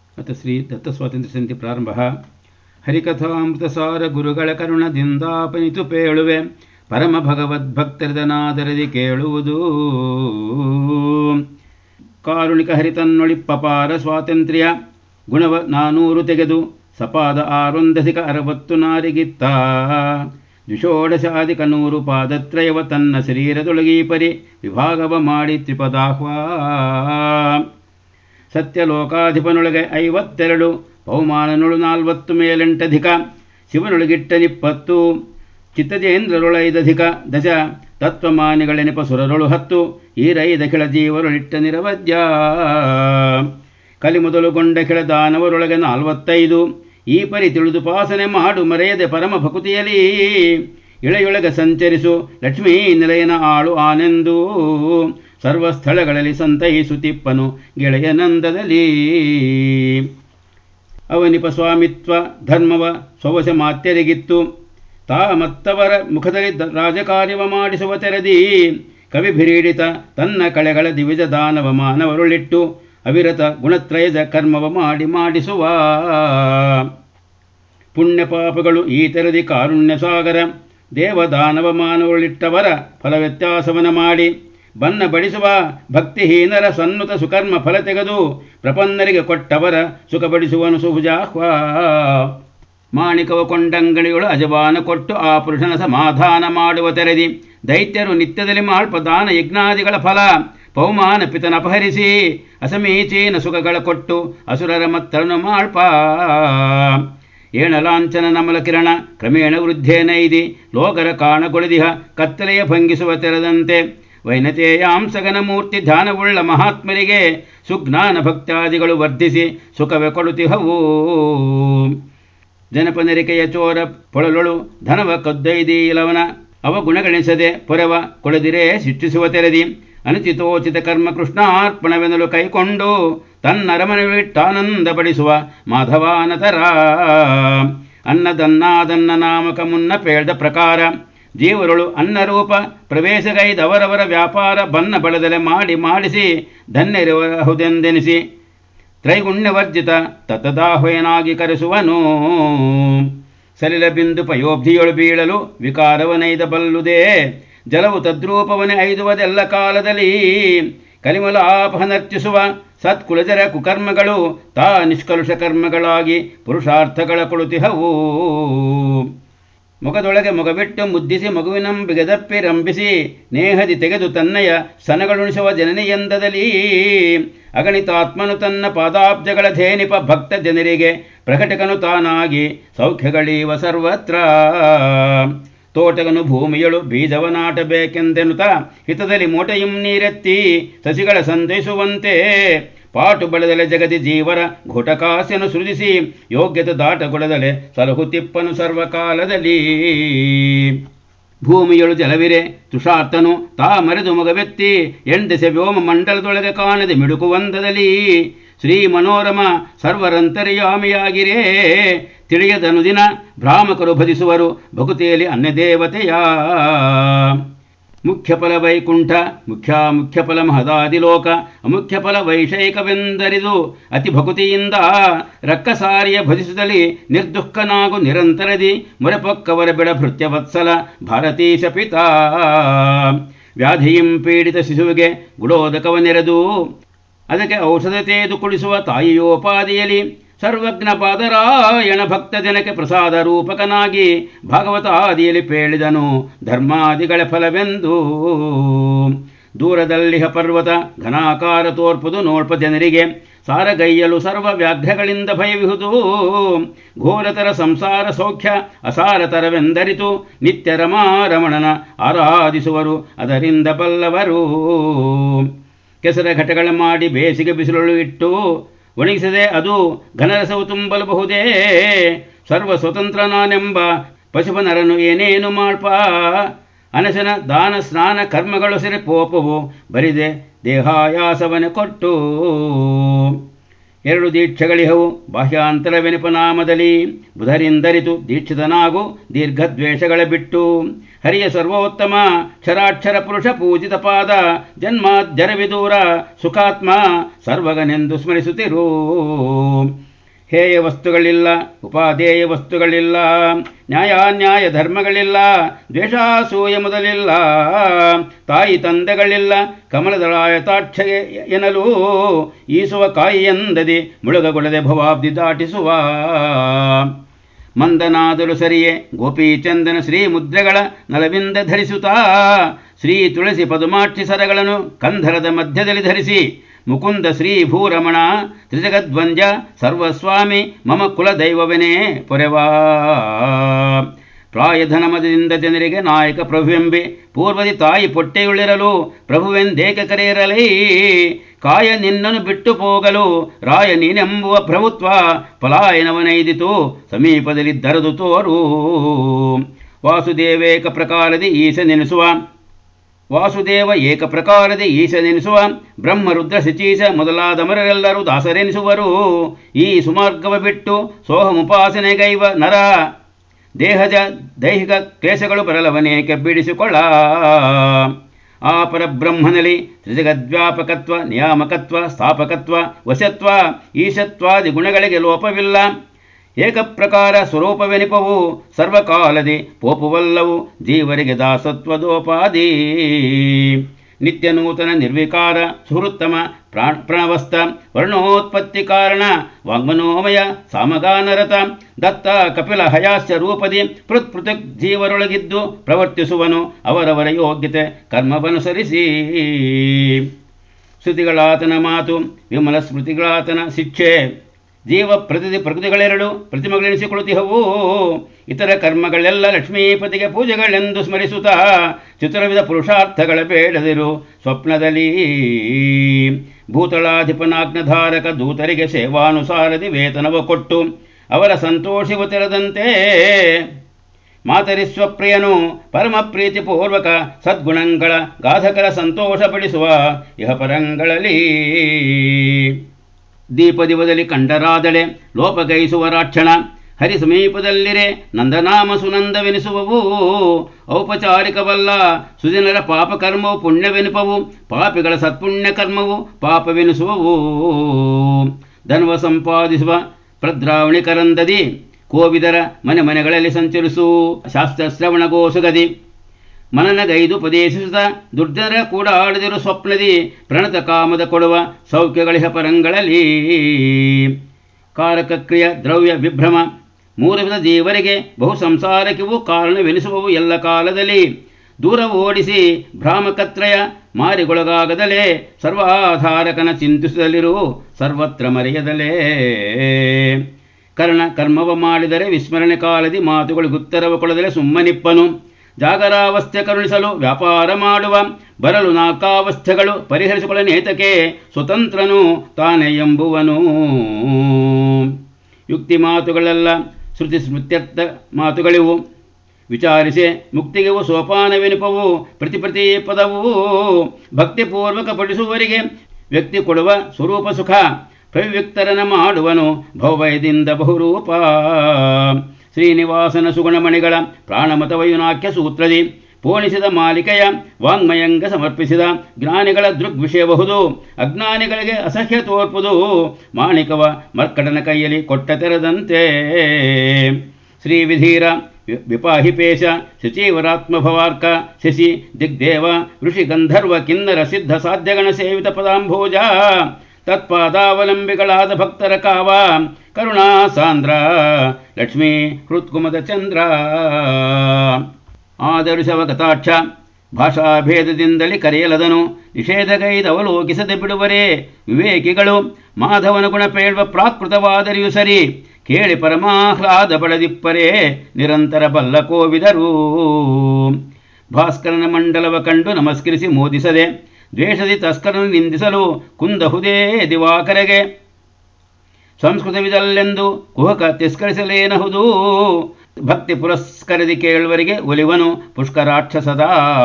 ಅಥ ಶ್ರೀ ದತ್ತ ಸ್ವಾತಂತ್ರ್ಯ ಸಮಿತಿ ಪ್ರಾರಂಭ ಹರಿಕಥಾಮೃತಸಾರ ಗುರುಗಳ ಕರುಣದಿಂದಾಪನಿತು ಪೇಳುವೆ ಪರಮ ಭಗವದ್ಭಕ್ತರಿದನಾದರದಿ ಕೇಳುವುದು ಕಾರುಣಿಕ ಹರಿತನ್ನೊಳಿಪ್ಪಪಾರ ಸ್ವಾತಂತ್ರ್ಯ ಗುಣವ ನಾನೂರು ತೆಗೆದು ಸಪಾದ ಆರೊಂದಧಿಕ ಅರವತ್ತು ನಾರಿಗಿತ್ತ ದ್ವಿಷೋಡಶಾಧಿಕ ನೂರು ಪಾದತ್ರಯವ ತನ್ನ ಶರೀರದೊಳಗೀ ಪರಿ ವಿಭಾಗವ ಮಾಡಿ ತ್ರಿಪದಾಹ್ವಾ ಸತ್ಯಲೋಕಾಧಿಪನೊಳಗೆ ಐವತ್ತೆರಡು ಪೌಮಾನನೊಳು ನಾಲ್ವತ್ತು ಮೇಲೆಂಟಧಿಕ ಶಿವನೊಳಗಿಟ್ಟನಿಪ್ಪತ್ತು ಚಿತ್ತಜೇಂದ್ರರೊಳೈದಧಿಕ ದಶ ತತ್ವಮಾನಿಗಳೆನಿಪ ಸುರರೊಳು ಹತ್ತು ಈರೈದ ಕೆಳ ಜೀವರೊಳಿಟ್ಟ ನಿರವದ್ಯ ಕಲಿ ಮೊದಲುಗೊಂಡ ಕೆಳ ದಾನವರೊಳಗೆ ನಾಲ್ವತ್ತೈದು ಈ ಪರಿ ತಿಳಿದುಪಾಸನೆ ಮಾಡು ಮರೆಯದೆ ಪರಮ ಭಕುತಿಯಲಿ ಇಳೆಯೊಳಗೆ ಸಂಚರಿಸು ಲಕ್ಷ್ಮೀ ನಿಲಯನ ಆಳು ಆನೆಂದು ಸರ್ವ ಸ್ಥಳಗಳಲ್ಲಿ ಸಂತೈಸುತ್ತಿಪ್ಪನು ಗೆಳೆಯನಂದದಲ್ಲಿ ಅವನಿಪ ಸ್ವಾಮಿತ್ವ ಧರ್ಮವ ಸ್ವವಶ ಮಾತ್ಯರಿಗಿತ್ತು ತಾ ಮತ್ತವರ ಮುಖದಲ್ಲಿ ರಾಜಕಾರ್ಯವ ಮಾಡಿಸುವ ತೆರದಿ ಕವಿಭಿರೀಡಿತ ತನ್ನ ಕಳೆಗಳ ದಿವಿಜ ದಾನವ ಮಾನವರುಳಿಟ್ಟು ಅವಿರತ ಗುಣತ್ರಯದ ಕರ್ಮವ ಮಾಡಿ ಮಾಡಿಸುವ ಪುಣ್ಯ ಪಾಪಗಳು ಈ ತೆರದಿ ಕಾರುಣ್ಯ ಸಾಗರ ದೇವದಾನವ ಮಾನವರುಳಿಟ್ಟವರ ಫಲ ವ್ಯತ್ಯಾಸವನ ಮಾಡಿ ಬನ್ನ ಬಡಿಸುವ ಭಕ್ತಿಹೀನರ ಸನ್ನುತ ಸುಕರ್ಮ ಫಲ ತೆಗೆದು ಪ್ರಪನ್ನರಿಗೆ ಕೊಟ್ಟವರ ಸುಖಪಡಿಸುವನು ಸುಭುಜಾಹ್ವಾ ಮಾಣಿಕವ ಕೊಂಡಂಗಡಿಗಳು ಅಜವಾನ ಕೊಟ್ಟು ಆ ಪುರುಷನ ಸಮಾಧಾನ ಮಾಡುವ ತೆರೆದಿ ದೈತ್ಯರು ನಿತ್ಯದಲ್ಲಿ ಮಾಳ್ಪ ದಾನ ಯಜ್ಞಾದಿಗಳ ಫಲ ಪೌಮಾನ ಪಿತನ ಅಪಹರಿಸಿ ಅಸಮೀಚೀನ ಸುಖಗಳ ಕೊಟ್ಟು ಅಸುರರ ಮತ್ತರನು ಮಾಳ್ಪ ಏಣಲಾಂಛನ ನಮಲ ಕಿರಣ ಕ್ರಮೇಣ ವೃದ್ಧೇನೈದಿ ಲೋಕರ ಕಾಣಗೊಳಿದಿಹ ಕತ್ತಲೆಯ ಭಂಗಿಸುವ ತೆರೆದಂತೆ ವೈನತೇಯಾಂಸಗನ ಮೂರ್ತಿ ಧ್ಯಾನವುಳ್ಳ ಮಹಾತ್ಮರಿಗೆ ಸುಜ್ಞಾನ ಭಕ್ತಾದಿಗಳು ವರ್ಧಿಸಿ ಸುಖವೇ ಕೊಡುತ್ತಿಹವು ಜನಪನರಿಕೆಯ ಚೋರ ಪೊಳಲೊಳು ಧನವ ಕದ್ದೊಯ್ದೀಲವನ ಅವ ಗುಣಗಣಿಸದೆ ಪೊರವ ಕೊಡದಿರೇ ಶಿಕ್ಷಿಸುವ ತೆರೆದಿ ಅನುಚಿತೋಚಿತ ಕರ್ಮ ಕೃಷ್ಣಾರ್ಪಣವೆನಲು ಕೈಕೊಂಡು ತನ್ನ ಅರಮನೆಯಲ್ಲಿಟ್ಟಾನಂದ ಪಡಿಸುವ ಮಾಧವಾನತರ ಅನ್ನದನ್ನಾದನ್ನ ನಾಮಕ ಮುನ್ನ ಪೇಳ್ದ ಪ್ರಕಾರ ಜೀವರುಳು ಅನ್ನರೂಪ ಪ್ರವೇಶಗೈದವರವರ ವ್ಯಾಪಾರ ಬನ್ನ ಬಳದಲೆ ಮಾಡಿ ಮಾಡಿಸಿ ಧನ್ಯರಹುದೆಂದೆನಿಸಿ ತ್ರೈಗುಣ್ಯವರ್ಜಿತ ತತ್ತದಾಹ್ವಯನಾಗಿ ಕರೆಸುವನು ಸಲಿಲ ಬಿಂದು ಪಯೋಬ್ಧಿಯೊಳು ಬೀಳಲು ವಿಕಾರವನೈದ ಬಲ್ಲುದೇ ಜಲವು ತದ್ರೂಪವನೆ ಐದುವದೆಲ್ಲ ಕಾಲದಲ್ಲಿ ಕಲಿಮಲ ಆಪಹನರ್ಚಿಸುವ ಸತ್ಕುಲಜರ ಕುಕರ್ಮಗಳು ತಾ ನಿಷ್ಕಲುಷ ಕರ್ಮಗಳಾಗಿ ಪುರುಷಾರ್ಥಗಳ ಕೊಳುತಿಹವು ಮೊಗದೊಳಗೆ ಮೊಗಬಿಟ್ಟು ಮುದ್ದಿಸಿ ಮಗುವಿನಂ ಬಿಗದಪ್ಪಿ ರಂಭಿಸಿ ನೇಹದಿ ತೆಗೆದು ತನ್ನಯ ಸ್ತನಗಳುಣಿಸುವ ಜನನಿಯಂದದಲ್ಲಿ ಅಗಣಿತಾತ್ಮನು ತನ್ನ ಪಾದಾಬ್ಜಗಳ ಧೇನಿಪ ಭಕ್ತ ಜನರಿಗೆ ಪ್ರಕಟಕನು ತಾನಾಗಿ ಸೌಖ್ಯಗಳೀವ ಸರ್ವತ್ರ ತೋಟಗನು ಭೂಮಿಯಳು ಬೀಜವ ನಾಟಬೇಕೆಂದೆನುತ ಹಿತದಲ್ಲಿ ಮೂಟೆಯುಂ ನೀರೆತ್ತಿ ಸಸಿಗಳ ಸಂತೈಸುವಂತೆ ಪಾಟು ಬಳದಲೆ ಜಗದಿ ಜೀವರ ಘುಟಕಾಸ್ಯನು ಸೃಜಿಸಿ ಯೋಗ್ಯತೆ ದಾಟಗೊಳದಲೆ ಸಲಹುತಿಪ್ಪನು ಸರ್ವಕಾಲದಲ್ಲಿ ಭೂಮಿಯಳು ಜಲವಿರೆ ತುಷಾರ್ತನು ತಾ ಮರೆದು ಮಗವೆತ್ತಿ ಎಂದೆಸೆ ವ್ಯೋಮ ಮಂಡಲದೊಳಗೆ ಕಾಣದೆ ಮಿಡುಕುವಂದದಲ್ಲಿ ಶ್ರೀ ಮನೋರಮ ಸರ್ವರಂತರ್ಯಾಮಿಯಾಗಿರೇ ತಿಳಿಯದನು ದಿನ ಭ್ರಾಮಕರು ಭಜಿಸುವರು ಭಕುತಿಯಲ್ಲಿ ಅನ್ನದೇವತೆಯ ಮುಖ್ಯ ಫಲ ವೈಕುಂಠ ಮುಖ್ಯ ಮುಖ್ಯ ಫಲ ಮಹದಾದಿಲೋಕ ಅಮುಖ್ಯ ಫಲ ವೈಷಯಿಕವೆಂದರಿದು ಅತಿ ಭಕುತಿಯಿಂದ ರಕ್ಕಸಾರಿಯ ಭಜಿಸುತ್ತಲಿ ನಿರ್ದುಃಖನಾಗು ನಿರಂತರದಿ ಮೊರೆಪೊಕ್ಕವರ ಬೆಳ ಭೃತ್ಯವತ್ಸಲ ಭಾರತೀಶ ಪಿತಾ ವ್ಯಾಧಿಯಿಂ ಪೀಡಿತ ಶಿಶುವಿಗೆ ಗುಡೋದಕವನೆರೆದು ಅದಕ್ಕೆ ಔಷಧ ತೇದು ಕುಡಿಸುವ ತಾಯಿಯೋಪಾದಿಯಲ್ಲಿ ಸರ್ವಜ್ಞ ಪಾದರಾಯಣ ಭಕ್ತ ಜನಕ್ಕೆ ಪ್ರಸಾದ ರೂಪಕನಾಗಿ ಭಾಗವತಾದಿಯಲ್ಲಿ ಪೇಳಿದನು ಧರ್ಮಾದಿಗಳ ಫಲವೆಂದು ದೂರದಲ್ಲಿಹ ಪರ್ವತ ಘನಾಕಾರ ತೋರ್ಪುದು ನೋಡ್ಪ ಜನರಿಗೆ ಸಾರಗೈಯಲು ಸರ್ವ ವ್ಯಾಘ್ರಗಳಿಂದ ಭಯವಿಹುದು ಘೋರತರ ಸಂಸಾರ ಸೌಖ್ಯ ಅಸಾರತರವೆಂದರಿತು ನಿತ್ಯ ರಮಾರಮಣನ ಆರಾಧಿಸುವರು ಅದರಿಂದ ಬಲ್ಲವರು ಕೆಸರ ಘಟಗಳ ಮಾಡಿ ಬೇಸಿಗೆ ಬಿಸಿಲುಳು ಇಟ್ಟು ಒಣಗಿಸದೆ ಅದು ಘನರಸವು ತುಂಬಲಬಹುದೇ ಸರ್ವ ಸ್ವತಂತ್ರ ನಾನೆಂಬ ಪಶುಪನರನ್ನು ಏನೇನು ಮಾಡ್ಪ ಅನಶನ ದಾನ ಸ್ನಾನ ಕರ್ಮಗಳು ಸೆರೆ ಪೋಪವು ಬರಿದೆ ದೇಹಾಯಾಸವನೆ ಕೊಟ್ಟು ಎರಡು ದೀಕ್ಷೆಗಳಿಹವು ಬಾಹ್ಯಾಂತರವೆನಿಪ ನಾಮದಲ್ಲಿ ಬುಧರಿಂದರಿತು ದೀಕ್ಷಿತನಾಗು ದೀರ್ಘದ್ವೇಷಗಳ ಬಿಟ್ಟು ಹರಿಯ ಸರ್ವೋತ್ತಮ ಕ್ಷರಾಕ್ಷರ ಪುರುಷ ಪೂಜಿತ ಪಾದ ಜನ್ಮಾದ್ಯರವಿದೂರ ಸುಖಾತ್ಮ ಸರ್ವಗನೆಂದು ಸ್ಮರಿಸುತ್ತಿರು ಹೇಯ ವಸ್ತುಗಳಿಲ್ಲ ಉಪಾದೇಯ ವಸ್ತುಗಳಿಲ್ಲ ನ್ಯಾಯಾನ್ಯಾಯ ಧರ್ಮಗಳಿಲ್ಲ ದ್ವೇಷಾಸೂಯ ಮೊದಲಿಲ್ಲ ತಾಯಿ ತಂದೆಗಳಿಲ್ಲ ಕಮಲದಳಾಯತಾಕ್ಷ ಎನಲು ಈಸುವ ಕಾಯಿಯಂದದಿ ಮುಳುಗಗೊಳ್ಳದೆ ಭವಾಬ್ದಿ ದಾಟಿಸುವ ಮಂದನಾದಲು ಸರಿಯೇ ಗೋಪೀಚಂದನ ಶ್ರೀ ಮುದ್ರೆಗಳ ನಲವಿಂದ ಧರಿಸುತ್ತಾ ಶ್ರೀ ತುಳಸಿ ಪದುಮಾಕ್ಷಿ ಸರಗಳನ್ನು ಕಂಧರದ ಮಧ್ಯದಲ್ಲಿ ಧರಿಸಿ ಮುಕುಂದ ಶ್ರೀ ಭೂರಮಣ ತ್ರಿಜಗದ್ವಂಜ ಸರ್ವಸ್ವಾಮಿ ಮಮ ಕುಲದೈವವನೇ ಪೊರೆವಾ ಪ್ರಾಯಧನಮದದಿಂದ ಜನರಿಗೆ ನಾಯಕ ಪ್ರಭುವೆಂಬೆ ಪೂರ್ವದಿ ತಾಯಿ ಪೊಟ್ಟೆಯುಳಿರಲು ಪ್ರಭುವೆಂದೇಕ ಕರೆಯಿರಲೈ ಕಾಯ ನಿನ್ನನ್ನು ಬಿಟ್ಟು ಹೋಗಲು ರಾಯ ನೀನೆಂಬುವ ಪ್ರಭುತ್ವ ಪಲಾಯನವನೈದಿತು ಸಮೀಪದಲ್ಲಿ ದರದು ತೋರು ವಾಸುದೇವೇಕ ಪ್ರಕಾರದಿ ಈಶ ನೆನೆಸುವ ವಾಸುದೇವ ಏಕ ಪ್ರಕಾರದಿ ಈಶನೆನಿಸುವ ಬ್ರಹ್ಮರುದ್ರ ಶಚೀಶ ಮೊದಲಾದಮರೆಲ್ಲರೂ ದಾಸರೆನಿಸುವರು ಈ ಸುಮಾರ್ಗವ ಬಿಟ್ಟು ಸೋಹಮುಪಾಸನೆಗೈವ ನರ ದೇಹಜ ದೈಹಿಕ ಕ್ಲೇಶಗಳು ಬರಲವನೇಕೆ ಬಿಡಿಸಿಕೊಳ್ಳ ಆ ಪರಬ್ರಹ್ಮನಲ್ಲಿ ತ್ರಿಜಗದ್ವ್ಯಾಪಕತ್ವ ನಿಯಾಮಕತ್ವ ಸ್ಥಾಪಕತ್ವ ವಶತ್ವ ಈಶತ್ವಾದಿ ಗುಣಗಳಿಗೆ ಲೋಪವಿಲ್ಲ ಏಕಪ್ರಕಾರ ಸ್ವರೂಪವೆನಿಪವು ಸರ್ವಕಾಲದಿ ಪೋಪುವಲ್ಲವು ಜೀವರಿಗೆ ದಾಸತ್ವದೋಪಾದಿ ನಿತ್ಯ ನೂತನ ನಿರ್ವಿಕಾರ ಸುಹೃತ್ತಮ ಪ್ರಾಣ ಪ್ರಣವಸ್ಥ ವರ್ಣೋತ್ಪತ್ತಿ ಕಾರಣ ವಾಂಗ್ಮನೋಮಯ ಸಾಮಗಾನರತ ದತ್ತ ಕಪಿಲ ಹಯಾಸ್ಯ ರೂಪದಿ ಪೃಥ್ ಪೃಥಕ್ ಜೀವರೊಳಗಿದ್ದು ಪ್ರವರ್ತಿಸುವನು ಅವರವರ ಯೋಗ್ಯತೆ ಕರ್ಮವನುಸರಿಸಿ ಶ್ರುತಿಗಳಾತನ ಮಾತು ವಿಮಲ ಸ್ಮೃತಿಗಳಾತನ ಶಿಕ್ಷೆ ಜೀವ ಪ್ರತಿ ಪ್ರಕೃತಿಗಳೆರಡು ಪ್ರತಿಮೆಗಳೆನಿಸಿಕೊಳ್ಳುತ್ತಿಹವು ಇತರ ಕರ್ಮಗಳೆಲ್ಲ ಲಕ್ಷ್ಮೀಪತಿಗೆ ಪೂಜೆಗಳೆಂದು ಸ್ಮರಿಸುತ್ತಾ ಚತುರ್ವಿಧ ಪುರುಷಾರ್ಥಗಳ ಬೇಡದಿರು ಸ್ವಪ್ನದಲ್ಲಿ ಭೂತಳಾಧಿಪನಾಜ್ಞಧಾರಕ ದೂತರಿಗೆ ಸೇವಾನುಸಾರದಿ ವೇತನವ ಕೊಟ್ಟು ಅವರ ಸಂತೋಷಿವು ತೆರದಂತೆ ಮಾತರಿಸ್ವಪ್ರಿಯನು ಪರಮ ಪ್ರೀತಿಪೂರ್ವಕ ಸದ್ಗುಣಗಳ ಗಾಧಕರ ಸಂತೋಷಪಡಿಸುವ ಇಹಪರಂಗಳಲ್ಲಿ ದೀಪದಿವದಲ್ಲಿ ಕಂಡರಾದಳೆ ಲೋಪಗೈಸುವ ರಾಕ್ಷಣ ಹರಿ ಸಮೀಪದಲ್ಲಿರೆ ನಂದನಾಮ ಸುನಂದವೆನಿಸುವವು ಔಪಚಾರಿಕವಲ್ಲ ಸುಜನರ ಪಾಪಕರ್ಮವು ಪುಣ್ಯವೆನಿಪವು ಪಾಪಿಗಳ ಸತ್ಪುಣ್ಯ ಕರ್ಮವು ಪಾಪವೆನಿಸುವವು ಧನ್ವ ಸಂಪಾದಿಸುವ ಪ್ರದ್ರಾವಣಿ ಕರಂದದಿ ಕೋವಿದರ ಮನೆ ಮನೆಗಳಲ್ಲಿ ಸಂಚರಿಸು ಶಾಸ್ತ್ರ ಶ್ರವಣಗೋಸುಗದಿ ಮನನಗೈದು ಉಪದೇಶಿಸುತ್ತ ದುರ್ಜನರ ಕೂಡ ಆಡದಿರು ಸ್ವಪ್ನದಿ ಪ್ರಣತ ಕಾಮದ ಕೊಡುವ ಸೌಖ್ಯಗಳಿಹ ಪರಂಗಳಲ್ಲಿ ಕಾರಕಕ್ರಿಯ ದ್ರವ್ಯ ವಿಭ್ರಮ ಮೂರು ವಿಧ ಜೀವರಿಗೆ ಬಹು ಸಂಸಾರಕ್ಕಿವು ಕಾರಣವೆನಿಸುವವು ಎಲ್ಲ ಕಾಲದಲ್ಲಿ ದೂರ ಓಡಿಸಿ ಭ್ರಾಮಕತ್ರಯ ಮಾರಿಗೊಳಗಾಗದಲೇ ಸರ್ವಾಧಾರಕನ ಚಿಂತಿಸದಲಿರು ಸರ್ವತ್ರ ಮರೆಯದಲೇ ಕರ್ಣ ಕರ್ಮವ ಮಾಡಿದರೆ ವಿಸ್ಮರಣೆ ಕಾಲದಿ ಮಾತುಗಳಿಗುತ್ತರವ ಕೊಡದಲೆ ಸುಮ್ಮನಿಪ್ಪನು ಜಾಗರಾವಸ್ಥೆ ಕರುಣಿಸಲು ವ್ಯಾಪಾರ ಮಾಡುವ ಬರಲು ನಾಲ್ಕಾವಸ್ಥೆಗಳು ಪರಿಹರಿಸಿಕೊಳ್ಳ ನೇತಕ್ಕೆ ಸ್ವತಂತ್ರನು ತಾನೇ ಎಂಬುವನು ಯುಕ್ತಿ ಮಾತುಗಳೆಲ್ಲ ಶ್ರುತಿ ಸ್ಮೃತ್ಯರ್ಥ ಮಾತುಗಳಿವು ವಿಚಾರಿಸಿ ಮುಕ್ತಿಗೆವು ಸೋಪಾನವೆನುಪವು ಪ್ರತಿ ಪ್ರತಿ ಪದವು ಭಕ್ತಿಪೂರ್ವಕ ಪಡಿಸುವವರಿಗೆ ವ್ಯಕ್ತಿ ಕೊಡುವ ಸ್ವರೂಪ ಸುಖ ಪ್ರವಿಕ್ತರನ ಮಾಡುವನು ಭವಭಯದಿಂದ ಬಹುರೂಪ ಶ್ರೀನಿವಾಸನ ಸುಗುಣಮಣಿಗಳ ಪ್ರಾಣಮತವಯುನಾಖ್ಯ ಸೂತ್ರದಿ ಪೋಣಿಸಿದ ಮಾಲಿಕೆಯ ವಾಂಗ್ಮಯಂಗ ಸಮರ್ಪಿಸಿದ ಜ್ಞಾನಿಗಳ ದೃಗ್ವಿಷಯಬಹುದು ಅಜ್ಞಾನಿಗಳಿಗೆ ಅಸಹ್ಯ ತೋರ್ಪುದು ಮಾಣಿಕವ ಮರ್ಕಟನ ಕೈಯಲ್ಲಿ ಕೊಟ್ಟ ತೆರದಂತೆ ಶ್ರೀ ವಿಧೀರ ವಿಪಾಹಿಪೇಶ ಶಚೀವರಾತ್ಮಭವಾರ್ಕ ಶಶಿ ದಿಗ್ದೇವ ಋಷಿ ಗಂಧರ್ವ ಕಿನ್ನರ ಸಿದ್ಧ ಸಾಧ್ಯಗಣ ಸೇವಿತ ಪದಾಂಭೋಜ ತತ್ಪಾದಾವಲಂಬಿಗಳಾದ ಭಕ್ತರ ಕಾವ ಕರುಣಾ ಸಾಂದ್ರ ಲಕ್ಷ್ಮೀ ಹೃತ್ಕುಮದ ಚಂದ್ರ ಆದರುಷವ ಕಥಾಕ್ಷ ಭಾಷಾಭೇದದಿಂದಲೇ ಕರೆಯಲದನು ನಿಷೇಧಗೈದವಲೋಕಿಸದೆ ಬಿಡುವರೇ ವಿವೇಕಿಗಳು ಮಾಧವನ ಗುಣ ಪೇಳುವ ಪ್ರಾಕೃತವಾದರಿಯು ಸರಿ ಕೇಳಿ ಪರಮಾಹ್ಲಾದ ಪಡೆದಿಪ್ಪರೇ ನಿರಂತರ ಬಲ್ಲ ಕೋವಿದರು ಭಾಸ್ಕರನ ಮಂಡಲವ ಕಂಡು ನಮಸ್ಕರಿಸಿ ಮೋದಿಸದೆ ದ್ವೇಷದಿ ತಸ್ಕರನ್ನು ನಿಂದಿಸಲು ಕುಂದಹುದೇ ದಿವಾಕರೆಗೆ ಸಂಸ್ಕೃತವಿದಲ್ಲೆಂದು ಕುಹಕ ತಿಸ್ಕರಿಸಲೇನಹುದು ಭಕ್ತಿ ಪುರಸ್ಕರದಿ ಕೇಳುವರಿಗೆ ಒಲಿವನು ಪುಷ್ಕರಾಕ್ಷಸದ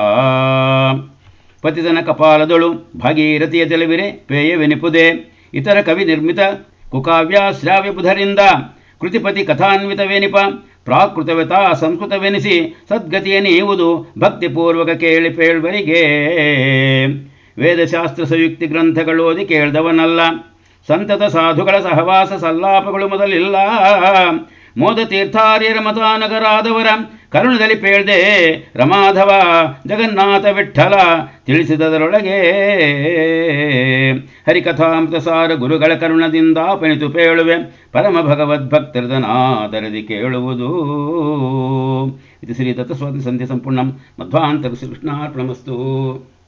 ಪತಿತನ ಕಪಾಲದೊಳು ಭಾಗೀರಥಿಯ ತೆಲುವಿರೆ ಪೇಯವೆನಿಪುದೆ ಇತರ ಕವಿ ನಿರ್ಮಿತ ಕುಕಾವ್ಯ ಶ್ರಾವ್ಯ ಬುಧರಿಂದ ಕೃತಿಪತಿ ಕಥಾನ್ವಿತವೇನಿಪ ಪ್ರಾಕೃತವೆತಾ ಸಂಸ್ಕೃತವೆನಿಸಿ ಸದ್ಗತಿಯ ನೀವುದು ಭಕ್ತಿಪೂರ್ವಕ ಕೇಳಿ ಪೇಳ್ವರಿಗೆ ವೇದಶಾಸ್ತ್ರ ಸಂಯುಕ್ತಿ ಗ್ರಂಥಗಳು ಓದಿ ಕೇಳ್ದವನಲ್ಲ ಸಂತತ ಸಾಧುಗಳ ಸಹವಾಸ ಸಲ್ಲಾಪಗಳು ಮೊದಲಿಲ್ಲ ಮೋದ ತೀರ್ಥಾರ್ಯರ ಮತಾನಗರಾದವರ ಕರುಣದಲ್ಲಿ ಪೇಳ್ದೆ ರಮಾಧವ ಜಗನ್ನಾಥ ವಿಠಲ ತಿಳಿಸಿದದರೊಳಗೆ ಹರಿಕಥಾಮೃತ ಸಾರ ಗುರುಗಳ ಕರುಣದಿಂದ ಪಣಿತು ಪೇಳುವೆ ಪರಮ ಭಗವದ್ಭಕ್ತರದನಾದರದಿ ಕೇಳುವುದು ಇದು ಶ್ರೀ ದತ್ತಸ್ವಾತಿ ಸಂಧ್ಯಾ ಸಂಪೂರ್ಣಂ ಮಧ್ವಾಂತರ ಶ್ರೀ ಕೃಷ್ಣಾರ್ಪಣಮಸ್ತು